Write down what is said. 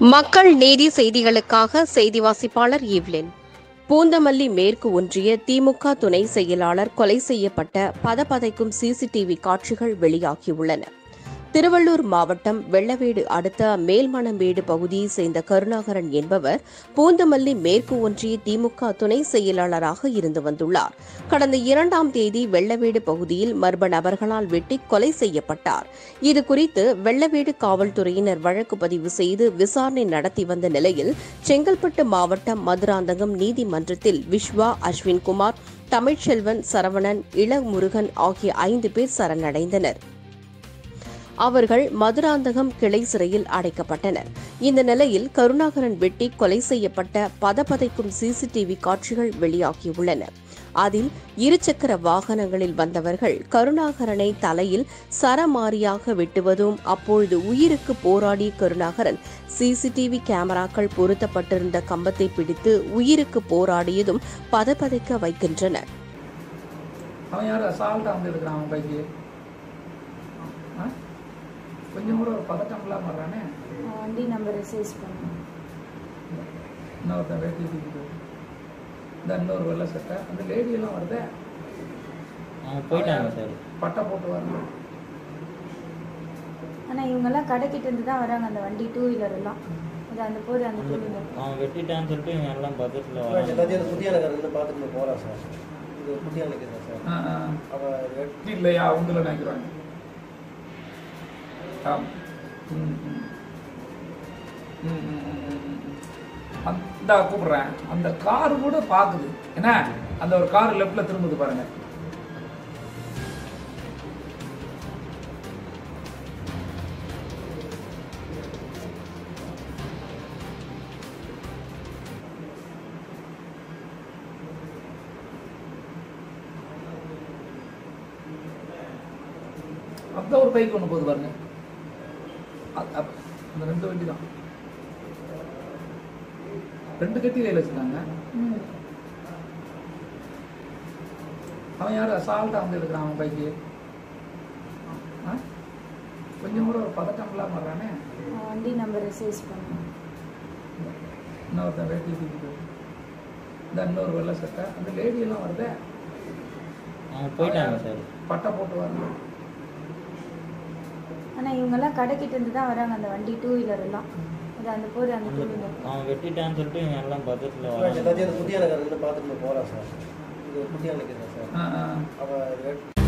மக்கள் நீதி செய்திகளுக்காக செய்தி வாசிப்பாளர் ஈவ்லின் பூந்தமல்லி மேற்கு ஒன்றிய திமுக துணை செயலாளர் கொலை செய்யப்பட்ட பதபதைக்கும் சிசிடிவி காட்சிகள் வெளியாகியுள்ளன திருவள்ளூர் மாவட்டம் வெள்ளவேடு அடுத்த மேல்மணம்பேடு பகுதியைச் சேர்ந்த கருணாகரன் என்பவர் பூந்தமல்லி மேற்கு ஒன்றிய திமுக துணை செயலாளராக இருந்து வந்துள்ளார் கடந்த இரண்டாம் தேதி வெள்ளவேடு பகுதியில் மர்ம நபர்களால் வெட்டி கொலை செய்யப்பட்டார் இது குறித்து வெள்ளவேடு காவல்துறையினர் வழக்கு பதிவு செய்து விசாரணை நடத்தி வந்த நிலையில் செங்கல்பட்டு மாவட்டம் மதுராந்தகம் நீதிமன்றத்தில் விஸ்வா அஸ்வின்குமார் தமிழ்ச்செல்வன் சரவணன் இளமுருகன் ஆகிய ஐந்து பேர் சரணடைந்தனர் அவர்கள் மதுராந்தகம் கிளை சிறையில் அடைக்கப்பட்டனர் இந்த நிலையில் கருணாகரன் வெட்டி கொலை செய்யப்பட்ட பதபதைக்கும் சிசிடிவி காட்சிகள் வெளியாகியுள்ளன அதில் இருசக்கர வாகனங்களில் வந்தவர்கள் கருணாகரனை தலையில் சரமாரியாக வெட்டுவதும் அப்பொழுது உயிருக்கு போராடிய கருணாகரன் சிசிடிவி கேமராக்கள் பொருத்தப்பட்டிருந்த கம்பத்தை பிடித்து உயிருக்கு போராடியதும் பதபதைக்க வைக்கின்றன அவன் யார் அசால்ட்டாக வந்து எடுக்கிறான் அவன் பைக்கு ஆ கொஞ்சம் கூட ஒரு பதட்டம் இல்லாம வர்றானே வண்டி நம்பரை சேஸ் பண்ணேன் இன்னொருத்தன் வேட்டி தூக்கிட்டு இந்த இன்னொரு வெள்ளை சட்டை அந்த லேடி எல்லாம் வருதே அவங்க போயிட்டாங்க சார் பட்டை போட்டு வரணும் ஆனால் இவங்கெல்லாம் கடைக்கிட்ட இருந்து தான் வராங்க அந்த வண்டி டூ வீலர் எல்லாம் அது அந்த போது அந்த டூ வீலர் அவன் வெட்டிட்டான்னு சொல்லிட்டு இவங்க எல்லாம் பக்கத்தில் சார், வராங்க எல்லாத்தையும் அந்த குட்டியானக்காரங்க பார்த்துட்டு போகிறான் சார் இது குட்டியானுக்கு தான் சார் ஆ, ஆ. அவன் வெட்டி வெட்டி இல்லையா அவங்கள நினைக்கிறாங்க ஆம். ம், ம். ம், ம், ம், ம், ம். அந்த இந்தா கூப்பிடுறேன் அந்த கார் கூட பாக்குது என்ன அந்த ஒரு கார் லெஃப்ட்ல திரும்புது பாருங்க அந்த ஒரு பைக் ஒன்று போகுது பாருங்க அ- அ- அந்த ரெண்டு வண்டி தான் ரெண்டு கட்டி கையில் வச்சுருக்காங்க ம் அவன் யார் அசால்ட்டாக வந்து எடுக்கிறான் அவன் பைக்கு ஆ கொஞ்சம் கூட ஒரு பதட்டம் இல்லாம வர்றானே வண்டி நம்பரை சேஸ் பண்ணேன் இன்னொருத்தன் வேட்டி தூக்கிட்டு இந்த இன்னொரு வெள்ளை சட்டை அந்த லேடி எல்லாம் வருதே அவங்க போயிட்டாங்க சார் பட்டை போட்டு வரணும் ஆனால் இவங்கெல்லாம் கடைக்கிட்ட இருந்து தான் வராங்க அந்த வண்டி டூ வீலர் எல்லாம் அது அந்த போது அந்த டூ வீலர் அவன் வெட்டிட்டான்னு சொல்லிட்டு இவங்க எல்லாம் பக்கத்தில் சார், வராங்க எல்லாத்தையும் அந்த குட்டியானக்காரங்க பார்த்துட்டு போகிறான் சார் இது குட்டியானுக்கு தான் சார் ஆ, ஆ. அவன் வெட்டி